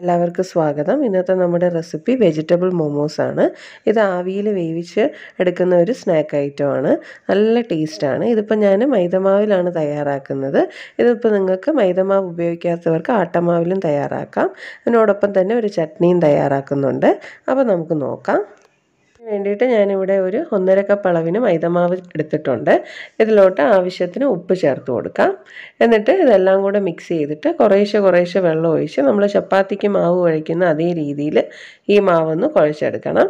എല്ലാവർക്കും സ്വാഗതം ഇന്നത്തെ നമ്മുടെ റെസിപ്പി വെജിറ്റബിൾ മൊമോസ് ആണ് ഇത് ആവിയിൽ വേവിച്ച് എടുക്കുന്ന ഒരു സ്നാക്ക് ഐറ്റമാണ് നല്ല ടേസ്റ്റാണ് ഇതിപ്പോൾ ഞാൻ മൈദമാവിലാണ് തയ്യാറാക്കുന്നത് ഇതിപ്പോൾ നിങ്ങൾക്ക് മൈദമാവ് ഉപയോഗിക്കാത്തവർക്ക് ആട്ടമാവിലും തയ്യാറാക്കാം അതിനോടൊപ്പം തന്നെ ഒരു ചട്നിയും തയ്യാറാക്കുന്നുണ്ട് അപ്പോൾ നമുക്ക് നോക്കാം ഇതിന് വേണ്ടിയിട്ട് ഞാനിവിടെ ഒരു ഒന്നര കപ്പ് അളവിന് മൈദമാവ് എടുത്തിട്ടുണ്ട് ഇതിലോട്ട് ആവശ്യത്തിന് ഉപ്പ് ചേർത്ത് കൊടുക്കാം എന്നിട്ട് ഇതെല്ലാം കൂടെ മിക്സ് ചെയ്തിട്ട് കുറേശ്ശെ കുറേശ്ശെ വെള്ളം ഒഴിച്ച് നമ്മൾ ചപ്പാത്തിക്ക് മാവ് കുഴയ്ക്കുന്ന അതേ രീതിയിൽ ഈ മാവൊന്ന് കുഴച്ചെടുക്കണം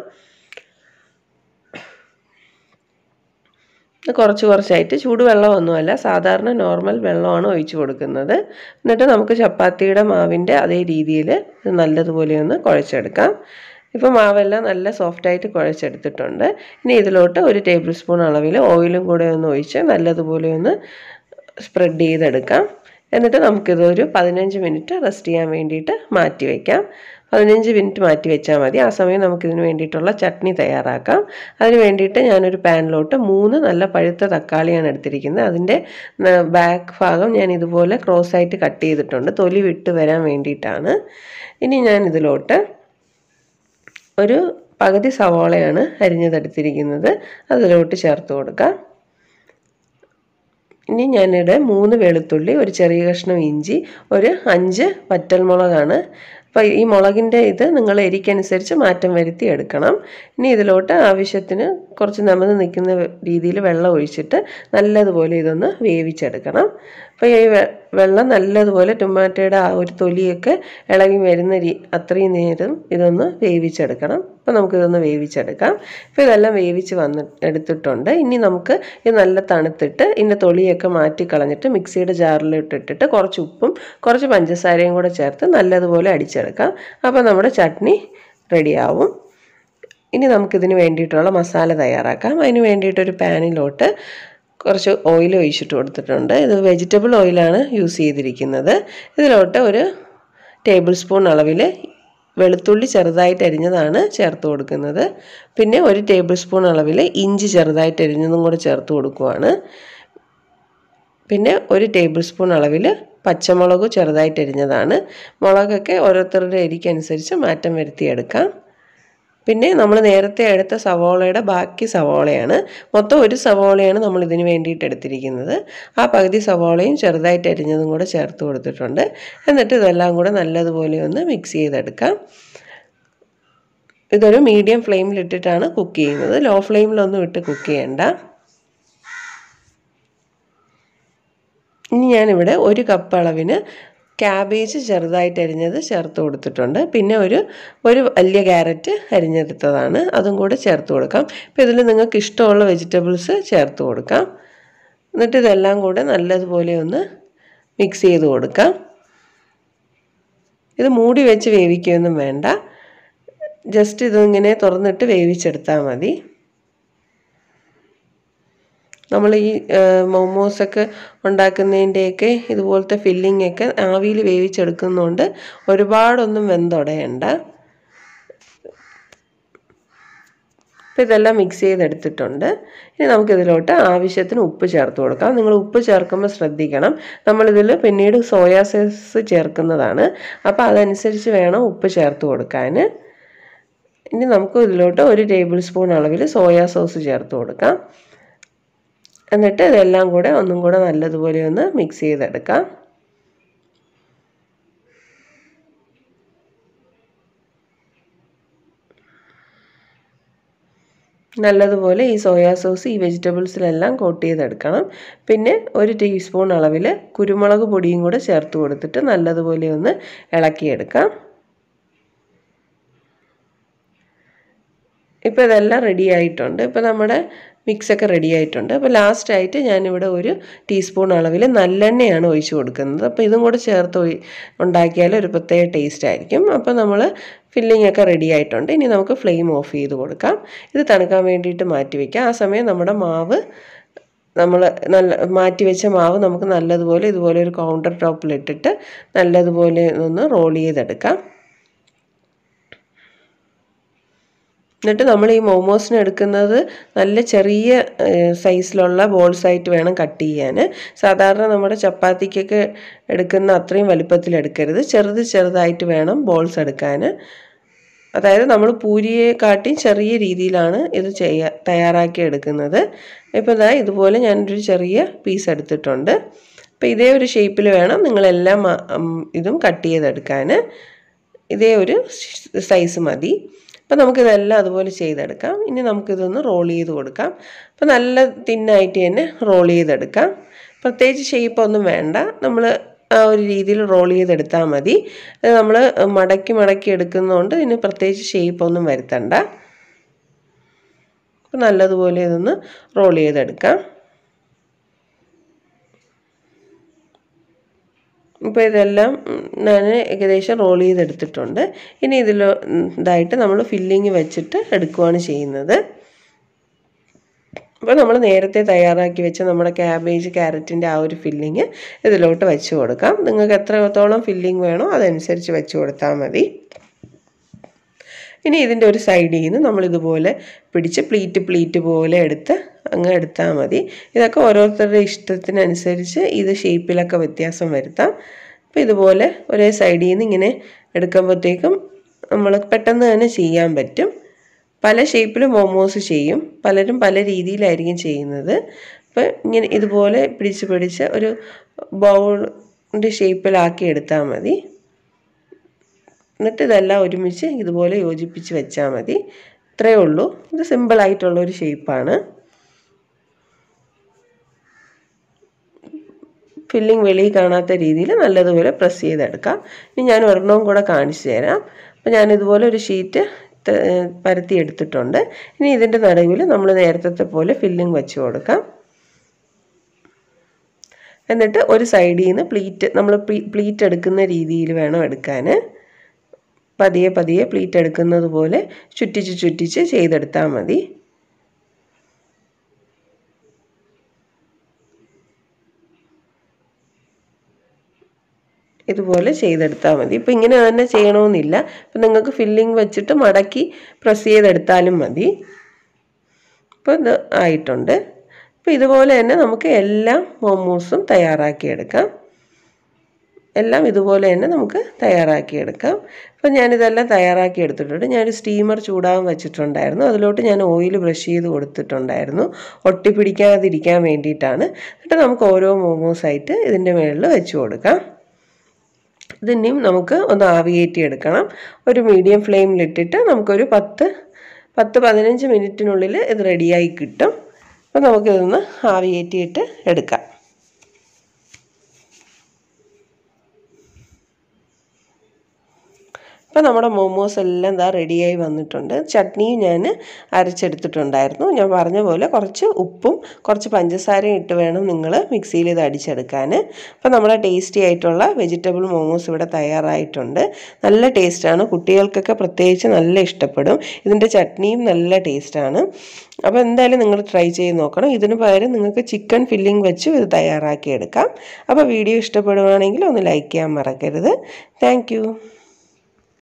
കുറച്ച് കുറച്ചായിട്ട് ചൂടുവെള്ളമൊന്നുമല്ല സാധാരണ നോർമൽ വെള്ളമാണ് ഒഴിച്ചു കൊടുക്കുന്നത് എന്നിട്ട് നമുക്ക് ചപ്പാത്തിയുടെ മാവിൻ്റെ അതേ രീതിയിൽ നല്ലതുപോലെ ഒന്ന് കുഴച്ചെടുക്കാം ഇപ്പോൾ മാവെല്ലാം നല്ല സോഫ്റ്റായിട്ട് കുഴച്ചെടുത്തിട്ടുണ്ട് ഇനി ഇതിലോട്ട് ഒരു ടേബിൾ സ്പൂൺ അളവിൽ ഓയിലും കൂടെ ഒന്ന് ഒഴിച്ച് നല്ലതുപോലെ ഒന്ന് സ്പ്രെഡ് ചെയ്തെടുക്കാം എന്നിട്ട് നമുക്കിതൊരു പതിനഞ്ച് മിനിറ്റ് റെസ്റ്റ് ചെയ്യാൻ വേണ്ടിയിട്ട് മാറ്റി വയ്ക്കാം പതിനഞ്ച് മിനിറ്റ് മാറ്റി വെച്ചാൽ മതി ആ സമയം നമുക്കിതിന് വേണ്ടിയിട്ടുള്ള ചട്നി തയ്യാറാക്കാം അതിന് വേണ്ടിയിട്ട് ഞാനൊരു പാനിലോട്ട് മൂന്ന് നല്ല പഴുത്ത തക്കാളിയാണ് എടുത്തിരിക്കുന്നത് അതിൻ്റെ ബാക്ക് ഭാഗം ഞാൻ ഇതുപോലെ ക്രോസ് ആയിട്ട് കട്ട് ചെയ്തിട്ടുണ്ട് തൊലി വിട്ട് വരാൻ വേണ്ടിയിട്ടാണ് ഇനി ഞാൻ ഇതിലോട്ട് ഒരു പകുതി സവാളയാണ് അരിഞ്ഞതെടുത്തിരിക്കുന്നത് അതിലോട്ട് ചേർത്ത് കൊടുക്കാം ഇനി ഞാനിവിടെ മൂന്ന് വെളുത്തുള്ളി ഒരു ചെറിയ കഷ്ണം ഇഞ്ചി ഒരു അഞ്ച് വറ്റൽമുളകാണ് അപ്പോൾ ഈ മുളകിൻ്റെ ഇത് നിങ്ങൾ എരിക്കനുസരിച്ച് മാറ്റം വരുത്തി എടുക്കണം ഇനി ഇതിലോട്ട് ആവശ്യത്തിന് കുറച്ച് നമത് നിൽക്കുന്ന രീതിയിൽ വെള്ളം ഒഴിച്ചിട്ട് നല്ലതുപോലെ ഇതൊന്ന് വേവിച്ചെടുക്കണം അപ്പോൾ ഈ വെള്ളം നല്ലതുപോലെ ടൊമാറ്റോയുടെ ആ ഒരു തൊലിയൊക്കെ ഇളകി വരുന്ന രീ അത്രയും നേരം ഇതൊന്ന് വേവിച്ചെടുക്കണം അപ്പോൾ നമുക്കിതൊന്ന് വേവിച്ചെടുക്കാം ഇപ്പോൾ ഇതെല്ലാം വേവിച്ച് വന്ന് എടുത്തിട്ടുണ്ട് ഇനി നമുക്ക് ഇത് നല്ല തണുത്തിട്ട് ഇതിൻ്റെ തൊലിയൊക്കെ മാറ്റി കളഞ്ഞിട്ട് മിക്സിയുടെ ജാറിലിട്ടിട്ടിട്ട് കുറച്ച് ഉപ്പും കുറച്ച് പഞ്ചസാരയും കൂടെ ചേർത്ത് നല്ലതുപോലെ അടിച്ചെടുക്കാം അപ്പോൾ നമ്മുടെ ചട്നി റെഡിയാവും ഇനി നമുക്കിതിന് വേണ്ടിയിട്ടുള്ള മസാല തയ്യാറാക്കാം അതിന് വേണ്ടിയിട്ടൊരു പാനിലോട്ട് കുറച്ച് ഓയിൽ ഒഴിച്ചിട്ട് കൊടുത്തിട്ടുണ്ട് ഇത് വെജിറ്റബിൾ ഓയിലാണ് യൂസ് ചെയ്തിരിക്കുന്നത് ഇതിലോട്ട് ഒരു ടേബിൾ സ്പൂൺ അളവിൽ വെളുത്തുള്ളി ചെറുതായിട്ട് അരിഞ്ഞതാണ് ചേർത്ത് കൊടുക്കുന്നത് പിന്നെ ഒരു ടേബിൾ സ്പൂൺ അളവിൽ ഇഞ്ചി ചെറുതായിട്ട് അരിഞ്ഞതും കൂടെ ചേർത്ത് കൊടുക്കുവാണ് പിന്നെ ഒരു ടേബിൾ സ്പൂൺ അളവിൽ പച്ചമുളക് ചെറുതായിട്ട് അരിഞ്ഞതാണ് മുളകൊക്കെ ഓരോരുത്തരുടെ എരിക്കനുസരിച്ച് മാറ്റം വരുത്തിയെടുക്കാം പിന്നെ നമ്മൾ നേരത്തെ എടുത്ത സവോളയുടെ ബാക്കി സവോളയാണ് മൊത്തം ഒരു സവോളയാണ് നമ്മൾ ഇതിന് വേണ്ടിയിട്ട് എടുത്തിരിക്കുന്നത് ആ പകുതി സവോളയും ചെറുതായിട്ട് അരിഞ്ഞതും കൂടെ ചേർത്ത് കൊടുത്തിട്ടുണ്ട് എന്നിട്ട് ഇതെല്ലാം കൂടെ നല്ലതുപോലെ ഒന്ന് മിക്സ് ചെയ്തെടുക്കാം ഇതൊരു മീഡിയം ഫ്ലെയിമിലിട്ടിട്ടാണ് കുക്ക് ചെയ്യുന്നത് ലോ ഫ്ലെയിമിലൊന്നും ഇട്ട് കുക്ക് ചെയ്യണ്ട ഇനി ഞാനിവിടെ ഒരു കപ്പ് അളവിന് ക്യാബേജ് ചെറുതായിട്ട് അരിഞ്ഞത് ചേർത്ത് കൊടുത്തിട്ടുണ്ട് പിന്നെ ഒരു ഒരു വലിയ ക്യാരറ്റ് അരിഞ്ഞെടുത്തതാണ് അതും കൂടെ ചേർത്ത് കൊടുക്കാം ഇപ്പോൾ ഇതിൽ നിങ്ങൾക്ക് ഇഷ്ടമുള്ള വെജിറ്റബിൾസ് ചേർത്ത് കൊടുക്കാം എന്നിട്ട് ഇതെല്ലാം കൂടെ നല്ലതുപോലെ ഒന്ന് മിക്സ് ചെയ്ത് കൊടുക്കാം ഇത് മൂടി വെച്ച് വേവിക്കുകയൊന്നും വേണ്ട ജസ്റ്റ് ഇതിങ്ങനെ തുറന്നിട്ട് വേവിച്ചെടുത്താൽ മതി നമ്മൾ ഈ മൊമോസൊക്കെ ഉണ്ടാക്കുന്നതിൻ്റെയൊക്കെ ഇതുപോലത്തെ ഫില്ലിംഗ് ഒക്കെ ആവിയിൽ വേവിച്ചെടുക്കുന്നതുകൊണ്ട് ഒരുപാടൊന്നും വെന്തുടയണ്ട അപ്പോൾ ഇതെല്ലാം മിക്സ് ചെയ്തെടുത്തിട്ടുണ്ട് ഇനി നമുക്കിതിലോട്ട് ആവശ്യത്തിന് ഉപ്പ് ചേർത്ത് കൊടുക്കാം നിങ്ങൾ ഉപ്പ് ചേർക്കുമ്പോൾ ശ്രദ്ധിക്കണം നമ്മളിതിൽ പിന്നീട് സോയാ സോസ് ചേർക്കുന്നതാണ് അപ്പോൾ അതനുസരിച്ച് വേണം ഉപ്പ് ചേർത്ത് കൊടുക്കാൻ ഇനി നമുക്ക് ഇതിലോട്ട് ഒരു ടേബിൾ സ്പൂൺ അളവിൽ സോയാ സോസ് ചേർത്ത് കൊടുക്കാം എന്നിട്ട് ഇതെല്ലാം കൂടെ ഒന്നും കൂടെ നല്ലതുപോലെ ഒന്ന് മിക്സ് ചെയ്തെടുക്കാം നല്ലതുപോലെ ഈ സോയാ സോസ് ഈ വെജിറ്റബിൾസിലെല്ലാം കോട്ട് ചെയ്തെടുക്കണം പിന്നെ ഒരു ടീസ്പൂൺ അളവിൽ കുരുമുളക് പൊടിയും കൂടെ ചേർത്ത് കൊടുത്തിട്ട് നല്ലതുപോലെ ഒന്ന് ഇളക്കിയെടുക്കാം ഇപ്പോൾ ഇതെല്ലാം റെഡി ആയിട്ടുണ്ട് ഇപ്പോൾ നമ്മുടെ മിക്സൊക്കെ റെഡി ആയിട്ടുണ്ട് അപ്പോൾ ലാസ്റ്റായിട്ട് ഞാനിവിടെ ഒരു ടീസ്പൂൺ അളവിൽ നല്ലെണ്ണയാണ് ഒഴിച്ച് കൊടുക്കുന്നത് അപ്പോൾ ഇതും കൂടെ ചേർത്ത് ഉണ്ടാക്കിയാൽ ഒരു പ്രത്യേക ടേസ്റ്റ് ആയിരിക്കും അപ്പോൾ നമ്മൾ ഫില്ലിംഗ് ഒക്കെ റെഡി ആയിട്ടുണ്ട് ഇനി നമുക്ക് ഫ്ലെയിം ഓഫ് ചെയ്ത് കൊടുക്കാം ഇത് തണുക്കാൻ വേണ്ടിയിട്ട് മാറ്റി വയ്ക്കാം ആ സമയം നമ്മുടെ മാവ് നമ്മൾ നല്ല മാറ്റി വെച്ച മാവ് നമുക്ക് നല്ലതുപോലെ ഇതുപോലെ ഒരു കൗണ്ടർ ടോപ്പിലിട്ടിട്ട് നല്ലതുപോലെ ഒന്ന് റോൾ ചെയ്തെടുക്കാം എന്നിട്ട് നമ്മൾ ഈ മോമോസിന് എടുക്കുന്നത് നല്ല ചെറിയ സൈസിലുള്ള ബോൾസ് ആയിട്ട് വേണം കട്ട് ചെയ്യാൻ സാധാരണ നമ്മുടെ ചപ്പാത്തിക്കൊക്കെ എടുക്കുന്ന അത്രയും വലിപ്പത്തിൽ എടുക്കരുത് ചെറുത് ചെറുതായിട്ട് വേണം ബോൾസ് എടുക്കാൻ അതായത് നമ്മൾ പൂരിയെ കാട്ടി ചെറിയ രീതിയിലാണ് ഇത് ചെയ്യാ തയ്യാറാക്കി എടുക്കുന്നത് ഇപ്പോൾ ഇതാ ഇതുപോലെ ഞാനൊരു ചെറിയ പീസ് എടുത്തിട്ടുണ്ട് അപ്പോൾ ഇതേ ഒരു ഷേപ്പിൽ വേണം നിങ്ങളെല്ലാം ഇതും കട്ട് ചെയ്തെടുക്കാൻ ഇതേ ഒരു സൈസ് മതി അപ്പോൾ നമുക്കിതെല്ലാം അതുപോലെ ചെയ്തെടുക്കാം ഇനി നമുക്കിതൊന്ന് റോൾ ചെയ്ത് കൊടുക്കാം അപ്പോൾ നല്ല തിന്നായിട്ട് തന്നെ റോൾ ചെയ്തെടുക്കാം പ്രത്യേകിച്ച് ഷേപ്പൊന്നും വേണ്ട നമ്മൾ ആ ഒരു രീതിയിൽ റോൾ ചെയ്തെടുത്താൽ മതി നമ്മൾ മടക്കി മടക്കി എടുക്കുന്നതുകൊണ്ട് ഇതിന് പ്രത്യേകിച്ച് ഷേപ്പൊന്നും വരുത്തണ്ട അപ്പോൾ നല്ലതുപോലെ ഇതൊന്ന് റോൾ ചെയ്തെടുക്കാം ഇപ്പോൾ ഇതെല്ലാം ഞാൻ ഏകദേശം റോൾ ചെയ്തെടുത്തിട്ടുണ്ട് ഇനി ഇതിൽ ഇതായിട്ട് നമ്മൾ ഫില്ലിങ് വെച്ചിട്ട് എടുക്കുകയാണ് ചെയ്യുന്നത് അപ്പോൾ നമ്മൾ നേരത്തെ തയ്യാറാക്കി വെച്ച നമ്മുടെ ക്യാബേജ് ക്യാരറ്റിൻ്റെ ആ ഒരു ഫില്ലിങ് ഇതിലോട്ട് വെച്ച് കൊടുക്കാം നിങ്ങൾക്ക് എത്രത്തോളം ഫില്ലിങ് വേണോ അതനുസരിച്ച് വെച്ച് കൊടുത്താൽ മതി ഇനി ഇതിൻ്റെ ഒരു സൈഡിൽ നിന്ന് നമ്മളിതുപോലെ പിടിച്ച് പ്ലീറ്റ് പ്ലീറ്റ് പോലെ എടുത്ത് അങ്ങ് എടുത്താൽ മതി ഇതൊക്കെ ഓരോരുത്തരുടെ ഇഷ്ടത്തിനനുസരിച്ച് ഇത് ഷേപ്പിലൊക്കെ വ്യത്യാസം വരുത്താം അപ്പോൾ ഇതുപോലെ ഒരേ സൈഡിൽ നിന്ന് ഇങ്ങനെ എടുക്കുമ്പോഴത്തേക്കും നമ്മൾ പെട്ടെന്ന് തന്നെ ചെയ്യാൻ പറ്റും പല ഷേപ്പിൽ മോമോസ് ചെയ്യും പലരും പല രീതിയിലായിരിക്കും ചെയ്യുന്നത് അപ്പോൾ ഇങ്ങനെ ഇതുപോലെ പിടിച്ച് പിടിച്ച് ഒരു ബൗളിൻ്റെ ഷേപ്പിലാക്കി എടുത്താൽ മതി എന്നിട്ട് ഇതെല്ലാം ഒരുമിച്ച് ഇതുപോലെ യോജിപ്പിച്ച് വെച്ചാൽ മതി ഇത്രയേ ഉള്ളൂ ഇത് സിമ്പിളായിട്ടുള്ള ഒരു ഷേപ്പാണ് ഫില്ലിങ് വെളിയിൽ കാണാത്ത രീതിയിൽ നല്ലതുപോലെ പ്രസ് ചെയ്തെടുക്കാം ഇനി ഞാൻ ഒരെണ്ണവും കൂടെ കാണിച്ചു തരാം അപ്പോൾ ഞാൻ ഇതുപോലെ ഒരു ഷീറ്റ് പരത്തി എടുത്തിട്ടുണ്ട് ഇനി ഇതിൻ്റെ നടുവിൽ നമ്മൾ നേരത്തെ പോലെ ഫില്ലിങ് വെച്ച് കൊടുക്കാം എന്നിട്ട് ഒരു സൈഡിൽ നിന്ന് പ്ലീറ്റ് നമ്മൾ പ്ലീറ്റ് എടുക്കുന്ന രീതിയിൽ വേണം എടുക്കാൻ പതിയെ പതിയെ പ്ലീറ്റ് എടുക്കുന്നത് പോലെ ചുറ്റിച്ച് ചുറ്റിച്ച് ചെയ്തെടുത്താൽ മതി ഇതുപോലെ ചെയ്തെടുത്താൽ മതി ഇപ്പം ഇങ്ങനെ തന്നെ ചെയ്യണമെന്നില്ല ഇപ്പം നിങ്ങൾക്ക് ഫില്ലിങ് വെച്ചിട്ട് മടക്കി പ്രസ് ചെയ്തെടുത്താലും മതി ഇപ്പോൾ ഇത് ആയിട്ടുണ്ട് അപ്പോൾ ഇതുപോലെ തന്നെ നമുക്ക് എല്ലാ മോമോസും തയ്യാറാക്കിയെടുക്കാം എല്ലാം ഇതുപോലെ തന്നെ നമുക്ക് തയ്യാറാക്കിയെടുക്കാം അപ്പോൾ ഞാനിതെല്ലാം തയ്യാറാക്കി എടുത്തിട്ടുണ്ട് ഞാനൊരു സ്റ്റീമർ ചൂടാകാൻ വെച്ചിട്ടുണ്ടായിരുന്നു അതിലോട്ട് ഞാൻ ഓയിൽ ബ്രഷ് ചെയ്ത് കൊടുത്തിട്ടുണ്ടായിരുന്നു ഒട്ടിപ്പിടിക്കാതിരിക്കാൻ വേണ്ടിയിട്ടാണ് എന്നിട്ട് നമുക്ക് ഓരോ മോമോസായിട്ട് ഇതിൻ്റെ മുകളിൽ വെച്ച് കൊടുക്കാം ഇതിനെയും നമുക്ക് ഒന്ന് ആവിയേറ്റി എടുക്കണം ഒരു മീഡിയം ഫ്ലെയിമിലിട്ടിട്ട് നമുക്കൊരു പത്ത് പത്ത് പതിനഞ്ച് മിനിറ്റിനുള്ളിൽ ഇത് റെഡിയായി കിട്ടും അപ്പോൾ നമുക്കിതൊന്ന് ആവിയേറ്റിയിട്ട് എടുക്കാം അപ്പോൾ നമ്മുടെ മോമോസ് എല്ലാം എന്താ റെഡിയായി വന്നിട്ടുണ്ട് ചട്നിയും ഞാൻ അരച്ചെടുത്തിട്ടുണ്ടായിരുന്നു ഞാൻ പറഞ്ഞ പോലെ കുറച്ച് ഉപ്പും കുറച്ച് പഞ്ചസാരയും ഇട്ട് വേണം നിങ്ങൾ മിക്സിയിൽ ഇത് അടിച്ചെടുക്കാൻ അപ്പോൾ നമ്മുടെ ടേസ്റ്റി ആയിട്ടുള്ള വെജിറ്റബിൾ മോമോസ് ഇവിടെ തയ്യാറായിട്ടുണ്ട് നല്ല ടേസ്റ്റാണ് കുട്ടികൾക്കൊക്കെ പ്രത്യേകിച്ച് നല്ല ഇഷ്ടപ്പെടും ഇതിൻ്റെ ചട്നിയും നല്ല ടേസ്റ്റാണ് അപ്പോൾ എന്തായാലും നിങ്ങൾ ട്രൈ ചെയ്ത് നോക്കണം ഇതിന് പകരം നിങ്ങൾക്ക് ചിക്കൻ ഫില്ലിംഗ് വെച്ച് ഇത് തയ്യാറാക്കി എടുക്കാം അപ്പോൾ വീഡിയോ ഇഷ്ടപ്പെടുവാണെങ്കിൽ ഒന്ന് ലൈക്ക് ചെയ്യാൻ മറക്കരുത് താങ്ക്